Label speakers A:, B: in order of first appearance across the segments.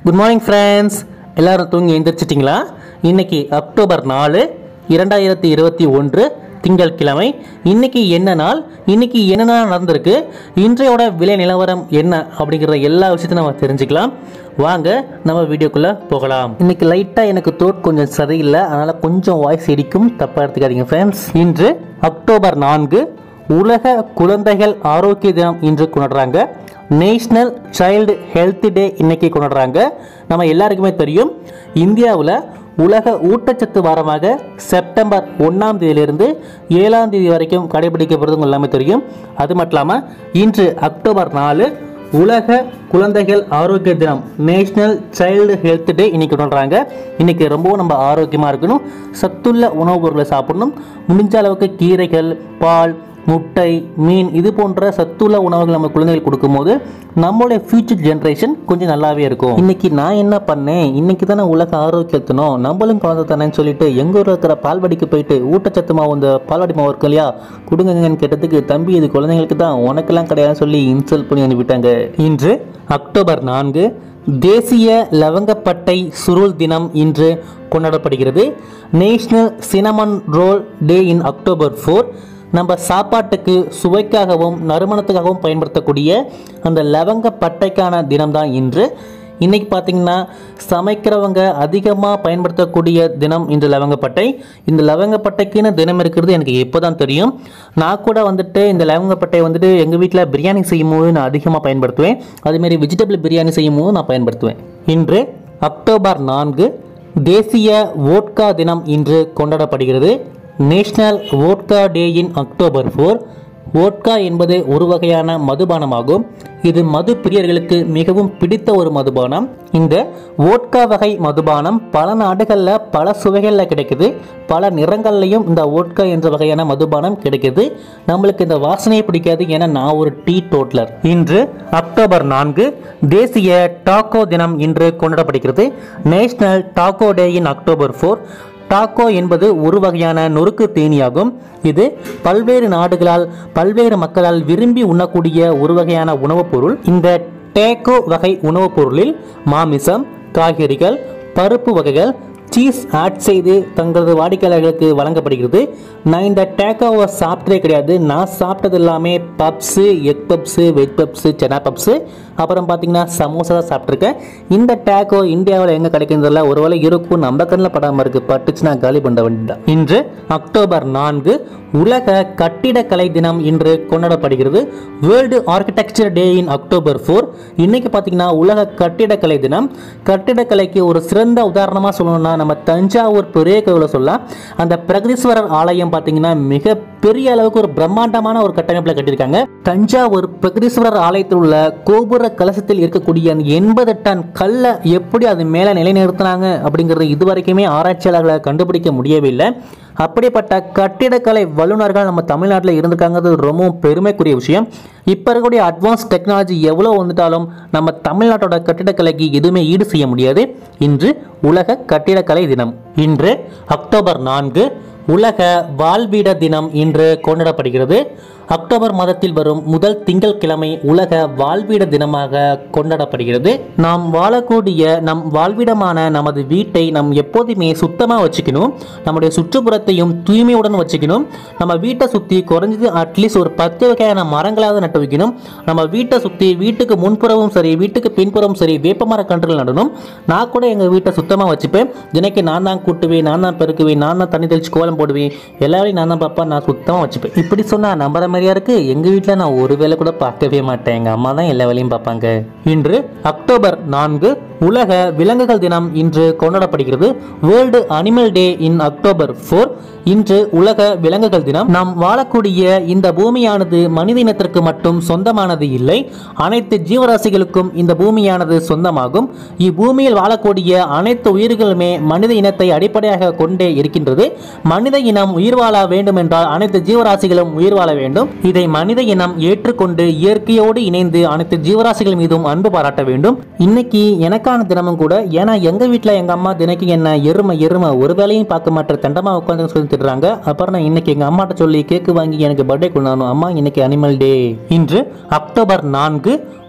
A: good morning friends எல்லாரும் தூங்கி எந்திரிச்சிட்டிங்களா இன்னைக்கு அக்டோபர் நாலு இரண்டாயிரத்தி இருபத்தி ஒன்று திங்கட்கிழமை இன்னைக்கு என்ன நாள் இன்னைக்கு என்னென்ன நடந்திருக்கு இன்றையோட விலை நிலவரம் என்ன அப்படிங்கிற எல்லா விஷயத்தையும் நம்ம தெரிஞ்சுக்கலாம் வாங்க நம்ம வீடியோக்குள்ளே போகலாம் இன்னைக்கு லைட்டாக எனக்கு தோட் கொஞ்சம் சரியில்லை அதனால் கொஞ்சம் வாய்ஸ் இடிக்கும் தப்பாக எடுத்துக்காதீங்க ஃப்ரெண்ட்ஸ் இன்று அக்டோபர் நான்கு உலக குழந்தைகள் ஆரோக்கிய தினம் இன்று கொண்டாடுறாங்க நேஷ்னல் சைல்டு ஹெல்த் டே இன்னைக்கு கொண்டாடுறாங்க நம்ம எல்லாருக்குமே தெரியும் இந்தியாவில் உலக ஊட்டச்சத்து வாரமாக செப்டம்பர் ஒன்றாம் தேதியிலிருந்து ஏழாம் தேதி வரைக்கும் கடைபிடிக்கப்படுறது உங்களுக்கு எல்லாமே தெரியும் அது மட்டும் இல்லாமல் இன்று அக்டோபர் நாலு உலக குழந்தைகள் ஆரோக்கிய தினம் நேஷ்னல் சைல்டு ஹெல்த் டே இன்னைக்கு கொண்டாடுறாங்க இன்னைக்கு ரொம்பவும் நம்ம ஆரோக்கியமாக இருக்கணும் சத்துள்ள உணவுப் பொருட்களை சாப்பிடணும் முடிஞ்ச அளவுக்கு கீரைகள் பால் முட்டை மீன் இது போன்ற சத்துள்ள உணவுகள் நம்ம குழந்தைகள் கொடுக்கும்போது நம்மளுடைய ஃபியூச்சர் ஜென்ரேஷன் கொஞ்சம் நல்லாவே இருக்கும் இன்னைக்கு நான் என்ன பண்ணேன் இன்னைக்கு தானே உலக ஆரோக்கியத்தனும் நம்மளும் குழந்தை தானேன்னு சொல்லிட்டு எங்க ஊரில் இருக்கிற பால்வாடிக்கு போயிட்டு ஊட்டச்சத்து மாவு இந்த பால்வாடி மாவு இருக்கு இல்லையா கொடுங்கங்கன்னு கேட்டதுக்கு தம்பி இது குழந்தைங்களுக்கு தான் உனக்கெல்லாம் கிடையாதுன்னு சொல்லி இன்சல்ட் பண்ணி அனுப்பிட்டாங்க இன்று அக்டோபர் நான்கு தேசிய லவங்கப்பட்டை சுருள் தினம் இன்று கொண்டாடப்படுகிறது national cinnamon roll day in October four நம்ம சாப்பாட்டுக்கு சுவைக்காகவும் நறுமணத்துக்காகவும் பயன்படுத்தக்கூடிய அந்த லவங்க பட்டைக்கான தினம்தான் இன்று இன்னைக்கு பார்த்தீங்கன்னா சமைக்கிறவங்க அதிகமாக பயன்படுத்தக்கூடிய தினம் இந்த லவங்கப்பட்டை இந்த லவங்கப்பட்டைக்குன்னு தினம் இருக்கிறது எனக்கு இப்போ தான் தெரியும் நான் கூட வந்துட்டு இந்த லவங்கப்பட்டை வந்துட்டு எங்கள் வீட்டில் பிரியாணி செய்யும்போது நான் அதிகமாக பயன்படுத்துவேன் அதுமாரி வெஜிடபிள் பிரியாணி செய்யும்போது நான் பயன்படுத்துவேன் இன்று அக்டோபர் நான்கு தேசிய வோட்கா தினம் இன்று கொண்டாடப்படுகிறது national vodka day in October four vodka என்பது ஒரு வகையான மதுபானமாகும் இது மது பிரியர்களுக்கு மிகவும் பிடித்த ஒரு மதுபானம் இந்த வோட்கா வகை மதுபானம் பல நாடுகளில் பல சுவைகளில் கிடைக்குது பல நிறங்கள்லையும் இந்த வோட்கா என்ற வகையான மதுபானம் கிடைக்குது நம்மளுக்கு இந்த வாசனையை பிடிக்காது ஏன்னா நான் ஒரு டீ டோட்லர் இன்று அக்டோபர் நான்கு தேசிய டாக்கோ தினம் இன்று கொண்டாடப்படுகிறது national taco day in October four taco என்பது ஒரு வகையான நொறுக்கு தேனியாகும் இது பல்வேறு நாடுகளால் பல்வேறு மக்களால் விரும்பி உண்ணக்கூடிய ஒரு வகையான உணவுப் பொருள் இந்த டேக்கோ வகை உணவுப் பொருளில் மாமிசம் காய்கறிகள் பருப்பு வகைகள் சீஸ் ஆட் செய்து தங்களது வாடிக்கையாளர்களுக்கு வழங்கப்படுகிறது நான் இந்த டேக்கோவை சாப்பிட்டதே கிடையாது நான் சாப்பிட்டது எல்லாமே puffs egg puffs veg puffs chana puffs அப்புறம் பார்த்தீங்கன்னா சமோசா தான் சாப்பிட்ருக்கேன் இந்த டேக்கோ இந்தியாவில் எங்கே கிடைக்கிறதில்ல ஒருவேளை இருக்கும் நம்ம கண்ணில் படாமல் இருக்குது பட்டுச்சுன்னா காலி பண்ண வேண்டியதான் இன்று அக்டோபர் நான்கு உலக கட்டிடக்கலை தினம் இன்று கொண்டாடப்படுகிறது world architecture day in October four இன்னைக்கு பார்த்தீங்கன்னா உலக கட்டிடக்கலை தினம் கட்டிடக்கலைக்கு ஒரு சிறந்த உதாரணமாக சொல்லணும்னா நம்ம தஞ்சாவூர் பெரிய கோவிலை சொல்லலாம் அந்த பிரகதீஸ்வரர் ஆலயம் பார்த்தீங்கன்னா மிக பெரிய அளவுக்கு ஒரு பிரம்மாண்டமான ஒரு கட்டமைப்பில் கட்டியிருக்காங்க தஞ்சாவூர் பிரகதீஸ்வரர் ஆலயத்தில் உள்ள கோபுர கலசத்தில் இருக்கக்கூடிய அந்த எண்பது டன் கல்லை எப்படி அது மேலே நிலைநிறுத்தினாங்க அப்படிங்கிறது இதுவரைக்குமே ஆராய்ச்சியாளர்களை கண்டுபிடிக்க முடியவில்லை அப்படிப்பட்ட கட்டிடக்கலை வல்லுநர்கள் நம்ம தமிழ்நாட்டில் இருந்திருக்காங்கிறது ரொம்பவும் பெருமைக்குரிய விஷயம் இப்போ இருக்கக்கூடிய அட்வான்ஸ் டெக்னாலஜி எவ்வளோ வந்துட்டாலும் நம்ம தமிழ்நாட்டோட கட்டிடக்கலைக்கு எதுவுமே ஈடு செய்ய முடியாது இன்று உலக கட்டிடக்கலை தினம் இன்று அக்டோபர் நான்கு உலக வாழ்விட தினம் இன்று கொண்டாடப்படுகிறது அக்டோபர் மாதத்தில் வரும் முதல் திங்கட்கிழமை உலக வாழ்விட தினமாக கொண்டாடப்படுகிறது நாம் வாழக்கூடிய நம் வாழ்விடமான நமது வீட்டை நம் எப்போதுமே சுத்தமாக வச்சுக்கணும் நம்முடைய சுற்றுப்புறத்தையும் தூய்மையுடன் வச்சுக்கணும் நம்ம வீட்டை சுற்றி குறைஞ்சது அட்லீஸ்ட் ஒரு பத்து வகையான மரங்களாவது நட்டு வைக்கணும் நம்ம வீட்டை சுற்றி வீட்டுக்கு முன்புறமும் சரி வீட்டுக்கு பின்புறம் சரி வேப்பமர கன்றுகள் நடணும் நான் கூட எங்கள் வீட்டை சுத்தமாக வச்சுப்பேன் தினைக்கு நான் தான் கூட்டுவேன் நான் தான் பெருக்குவேன் நான் தான் தண்ணி தெளிச்சு கோலம் போடுவேன் எல்லா வேலையும் நான் தான் பார்ப்பேன் நான் சுத்தமாக வச்சுப்பேன் இப்படி சொன்னால் நம்புற மாதிரியா இருக்கு எங்கள் வீட்டில் நான் ஒரு வேலை கூட பார்க்கவே மாட்டேன் எங்கள் அம்மா தான் எல்லா வேலையும் பார்ப்பாங்க இன்று அக்டோபர் நான்கு உலக விலங்குகள் தினம் இன்று கொண்டாடப்படுகிறது world animal day in October four இன்று உலக விலங்குகள் தினம் நாம் வாழக்கூடிய இந்த பூமியானது மனித இனத்திற்கு மட்டும் சொந்தமானது இல்லை அனைத்து ஜீவராசிகளுக்கும் இந்த பூமியானது சொந்தமாகும் இப்பூமியில் வாழக்கூடிய அனைத்து உயிர்களுமே மனித இனத்தை அடிப்படையாக கொண்டே இருக்கின்றது மனித இனம் உயிர் வாழ வேண்டும் என்றால் அனைத்து ஜீவராசிகளும் உயிர் வாழ வேண்டும் இதை மனித இனம் ஏற்றுக்கொண்டு இயற்கையோடு இணைந்து அனைத்து ஜீவராசிகள் மீதும் அன்பு பாராட்ட வேண்டும் இன்னைக்கு எனக்கான தினமும் கூட ஏன்னா எங்க வீட்டில் எங்க அம்மா தினைக்கு என்ன எருமை எருமை ஒரு வேலையும் பார்க்க மாட்டேன் தண்டமா உட்காந்து சொல்லி திட்டுறாங்க அப்புறம் நான் இன்னைக்கு எங்க அம்மாட்ட சொல்லி கேக்கு வாங்கி எனக்கு பர்த்டே கொண்டாடணும் அம்மா இன்னைக்கு அனிமல் டே இன்று அக்டோபர் நான்கு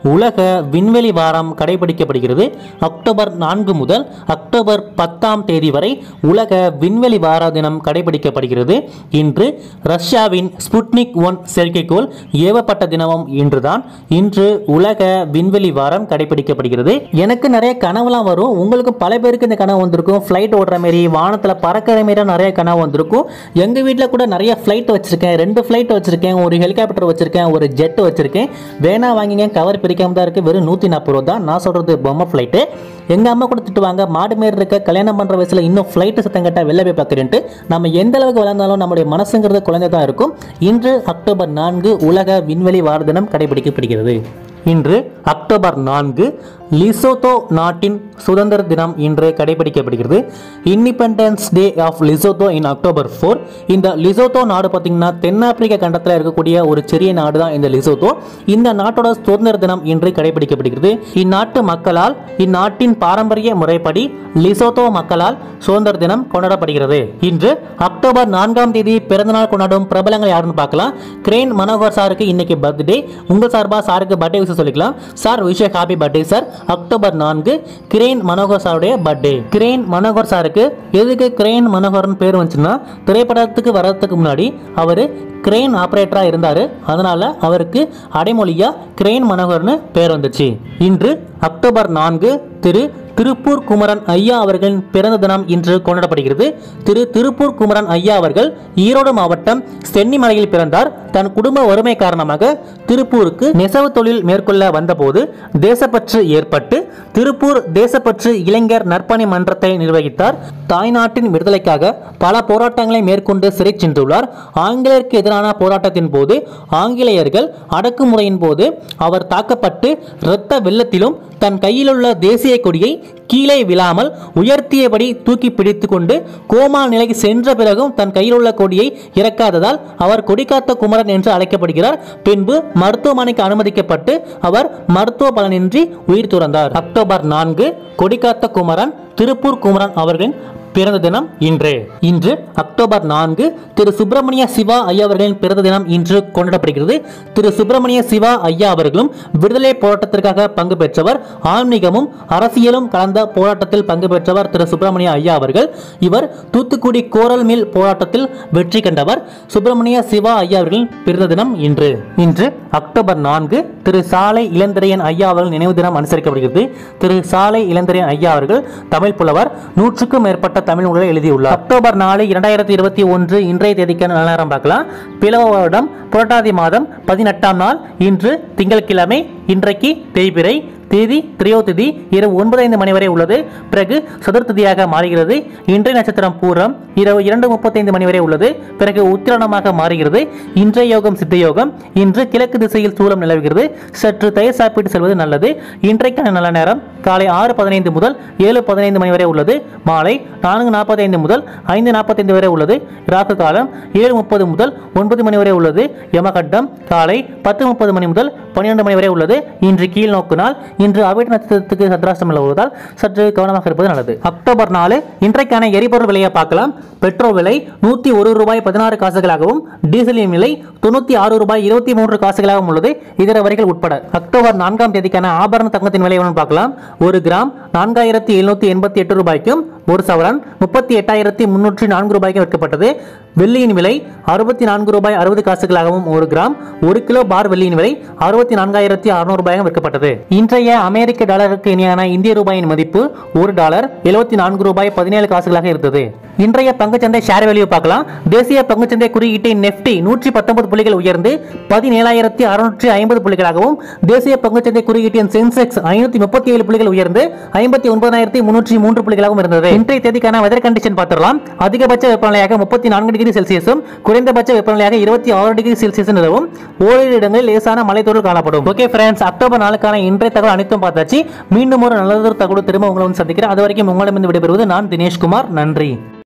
A: உலக விண்வெளி வாரம் கடைபிடிக்கப்படுகிறது அக்டோபர் நான்கு முதல் அக்டோபர் பத்தாம் தேதி வரை உலக விண்வெளி வார தினம் கடைபிடிக்கப்படுகிறது இன்று ரஷ்யாவின் ஸ்புட்னிக் ஒன் செயற்கைக்கோள் ஏவப்பட்ட தினமும் இன்றுதான் இன்று உலக விண்வெளி வாரம் கடைபிடிக்கப்படுகிறது எனக்கு நிறைய கனவுலாம் வரும் உங்களுக்கு பல பேருக்கு இந்த கனவு வந்திருக்கும் ஃப்ளைட் ஓடுற மாதிரி வானத்தில் பறக்கிற மாதிரி நிறைய கனவு வந்திருக்கும் எங்கள் வீட்டில் கூட நிறைய ஃப்ளைட் வச்சிருக்கேன் ரெண்டு ஃப்ளைட் வச்சிருக்கேன் ஒரு ஹெலிகாப்டர் வச்சிருக்கேன் ஒரு ஜெட் வச்சிருக்கேன் வேணா வாங்கிங்க கவர் பிரிக்காம தான் இருக்கு வெறும் நூற்றி நாற்பது ரூபா தான் நான் சொல்றது பொம்மை ஃப்ளைட்டு எங்கள் அம்மா கூட திட்டுவாங்க மாடு மாரி இருக்க கல்யாணம் பண்ணுற வயசில் இன்னும் ஃப்ளைட்டு சத்தம் கேட்டால் வெளில போய் பார்க்குறேன்ட்டு நம்ம எந்த அளவுக்கு வளர்ந்தாலும் நம்முடைய மனசுங்கிறது குழந்தை தான் இருக்கும் இன்று அக்டோபர் நான்கு உலக விண்வெளி வார தினம் கடைபிடிக்கப்படுகிறது இன்று அக்டோபர் நான்கு லிசோத்தோ நாட்டின் சுதந்திர தினம் இன்று கடைபிடிக்கப்படுகிறது independence day of Lesotho in October four இந்த லிசோத்தோ நாடு பார்த்தீங்கன்னா தென்னாப்பிரிக்க கண்டத்தில் இருக்கக்கூடிய ஒரு சிறிய நாடு தான் இந்த லிசோத்தோ இந்த நாட்டோட சுதந்திர தினம் இன்று கடைபிடிக்கப்படுகிறது இந்நாட்டு மக்களால் இந்நாட்டின் பாரம்பரிய முறைப்படி லிசோத்தோ மக்களால் சுதந்திர தினம் கொண்டாடப்படுகிறது இன்று அக்டோபர் நான்காம் தேதி பிறந்தநாள் கொண்டாடும் பிரபலங்கள் யாருன்னு பார்க்கலாம் கிரேன் மனோகர் சாருக்கு இன்னைக்கு பர்த்டே உங்கள் சார்பா சாருக்கு பர்த்டே விஷயம் சொல்லிக்கலாம் sir wish happy birthday sir October நான்கு கிரேன் மனோகர் சாருடைய பர்த்டே கிரேன் மனோகர் சாருக்கு எதுக்கு கிரேன் மனோகர்னு பேர் வந்துச்சுன்னா திரைப்படத்துக்கு வர்றதுக்கு முன்னாடி அவர் கிரேன் ஆப்ரேட்டராக இருந்தார் அதனால அவருக்கு அடைமொழியா கிரேன் மனோகர்னு பேர் வந்துச்சு இன்று அக்டோபர் நான்கு திரு திருப்பூர் குமரன் ஐயா அவர்களின் பிறந்த தினம் இன்று கொண்டாடப்படுகிறது திரு திருப்பூர் குமரன் ஐயா அவர்கள் ஈரோடு மாவட்டம் சென்னிமலையில் பிறந்தார் தன் குடும்ப வறுமை காரணமாக திருப்பூருக்கு நெசவு தொழில் மேற்கொள்ள வந்தபோது தேசப்பற்று ஏற்பட்டு திருப்பூர் தேசப்பற்று இளைஞர் நற்பணி மன்றத்தை நிர்வகித்தார் தாய்நாட்டின் விடுதலைக்காக பல போராட்டங்களை மேற்கொண்டு சிறை சென்றுள்ளார் ஆங்கிலேயருக்கு எதிரான போராட்டத்தின் போது ஆங்கிலேயர்கள் அடக்குமுறையின் போது அவர் தாக்கப்பட்டு இரத்த வெள்ளத்திலும் தன் கையிலுள்ள தேசிய கொடியை கீழே விழாமல் உயர்த்தியபடி தூக்கி பிடித்து கொண்டு கோமா நிலைக்கு சென்ற பிறகும் தன் கையில் உள்ள கொடியை இறக்காததால் அவர் கொடிக்காத்த குமரன் என்று அழைக்கப்படுகிறார் பின்பு மருத்துவமனைக்கு அனுமதிக்கப்பட்டு அவர் மருத்துவ பலனின்றி உயிர் துறந்தார் அக்டோபர் நான்கு கொடிக்காத்த குமரன் திருப்பூர் குமரன் அவர்களின் பிறந்த தினம் இன்று இன்று அக்டோபர் நான்கு திரு சுப்பிரமணிய சிவா ஐயா அவர்களின் பிறந்த தினம் இன்று கொண்டாடப்படுகிறது திரு சுப்பிரமணிய சிவா ஐயா அவர்களும் விடுதலை போராட்டத்திற்காக பங்கு பெற்றவர் ஆன்மீகமும் அரசியலும் கலந்த போராட்டத்தில் பங்கு பெற்றவர் திரு சுப்பிரமணிய ஐயா அவர்கள் இவர் தூத்துக்குடி கோரல் மில் போராட்டத்தில் வெற்றி கண்டவர் சுப்பிரமணிய சிவா ஐயா அவர்களின் பிறந்த தினம் இன்று இன்று அக்டோபர் நான்கு திரு சாலை இளந்திரையன் ஐயா அவர்கள் நினைவு தினம் அனுசரிக்கப்படுகிறது திரு சாலை இளந்திரையன் ஐயா அவர்கள் தமிழ் புலவர் நூற்றுக்கும் மேற்பட்ட தமிழ் நூல்களை எழுதியுள்ளார் அக்டோபர் நாலு இரண்டாயிரத்தி இருபத்தி ஒன்று இன்றைய தேதிக்கான நல்ல நேரம் பார்க்கலாம் பிளவ வருடம் புரட்டாதி மாதம் பதினெட்டாம் நாள் இன்று திங்கட்கிழமை இன்றைக்கு தேய்பிறை தேதி திரையோதிதி இரவு ஒன்பது ஐந்து மணி வரை உள்ளது பிறகு சதுர்த்திதியாக மாறுகிறது இன்றைய நட்சத்திரம் பூரம் இரவு இரண்டு முப்பத்தைந்து மணி வரை உள்ளது பிறகு உத்திராணமாக மாறுகிறது இன்றைய யோகம் சித்த யோகம் இன்று கிழக்கு திசையில் சூலம் நிலவுகிறது சற்று தயிர் சாப்பிட்டு செல்வது நல்லது இன்றைக்கான நல்ல நேரம் காலை ஆறு பதினைந்து முதல் ஏழு பதினைந்து மணி வரை உள்ளது மாலை நான்கு நாற்பத்தைந்து முதல் ஐந்து நாற்பத்தைந்து வரை உள்ளது ராகு காலம் ஏழு முப்பது முதல் ஒன்பது மணி வரை உள்ளது யமகண்டம் காலை பத்து முப்பது மணி முதல் பன்னிரண்டு மணி வரை உள்ளது இன்று கீழ் நோக்கு நாள் இன்று அவிட்ட நட்சத்திரத்துக்கு சந்திராஷ்டம் நிலவுவதால் சற்று கவனமாக இருப்பது நல்லது அக்டோபர் நாலு இன்றைக்கான எரிபொருள் விலையை பார்க்கலாம் பெட்ரோல் விலை நூற்றி ஒரு ரூபாய் பதினாறு காசுகளாகவும் டீசலின் விலை தொண்ணூற்றி ஆறு ரூபாய் இருபத்தி மூன்று காசுகளாகவும் உள்ளது இதர வரிகள் உட்பட அக்டோபர் நான்காம் தேதிக்கான ஆபரண தங்கத்தின் விலை எவ்வளவு பார்க்கலாம் ஒரு கிராம் நான்காயிரத்தி எழுநூற்றி எண்பத்தி எட்டு ரூபாய்க்கும் ஒரு சவரன் முப்பத்தி எட்டாயிரத்தி முன்னூற்றி நான்கு ரூபாய்க்கும் விற்கப்பட்டது வெள்ளியின் விலை அறுபத்தி நான்கு ரூபாய் அறுபது காசுகளாகவும் ஒரு கிராம் ஒரு கிலோ பார் வெள்ளியின் விலை அறுபத்தி நான்காயிரத்தி அறுநூறு ரூபாயும் விற்கப்பட்டது இன்றைய அமெரிக்க டாலருக்கு இணையான இந்திய ரூபாயின் மதிப்பு ஒரு டாலர் எழுபத்தி நான்கு ரூபாய் பதினேழு காசுகளாக இருந்தது இன்றைய பங்குச்சந்தை ஷேர் வேல்யூ பார்க்கலாம் தேசிய பங்குச்சந்தை குறியீட்டின் நெஃப்டி நூற்றி பத்தொன்பது புள்ளிகள் உயர்ந்து பதினேழாயிரத்தி அறுநூற்றி ஐம்பது புள்ளிகளாகவும் தேசிய பங்குச்சந்தை குறியீட்டின் சென்செக்ஸ் ஐநூத்தி முப்பத்தி ஏழு புள்ளிகள் உயர்ந்து ஐம்பத்தி ஒன்பதாயிரத்தி முன்னூற்றி மூன்று புள்ளிகளாகவும் இருந்தது இன்றைய தேதிக்கான வெதர் கண்டிஷன் பார்த்துடலாம் அதிகபட்ச வெப்பநிலையாக முப்பத்தி நான்கு டிகிரி செல்சியஸும் குறைந்தபட்ச வெப்பநிலையாக இருபத்தி ஆறு டிகிரி செல்சியஸ் நிலவும் ஓரிரு இடங்களில் லேசான மலைத்தொடர் காணப்படும் ஓகே ஃப்ரெண்ட்ஸ் அக்டோபர் நாளுக்கான இன்றைய தகவல் அனைத்தும் பார்த்தாச்சு மீண்டும் ஒரு நல்லதொரு தகவல் திரும்ப உங்களை வந்து சந்திக்கிறேன் அது வரைக்கும் உங்களிடமிருந்து விடைபெறுவது நான் தினேஷ்குமார் நன்றி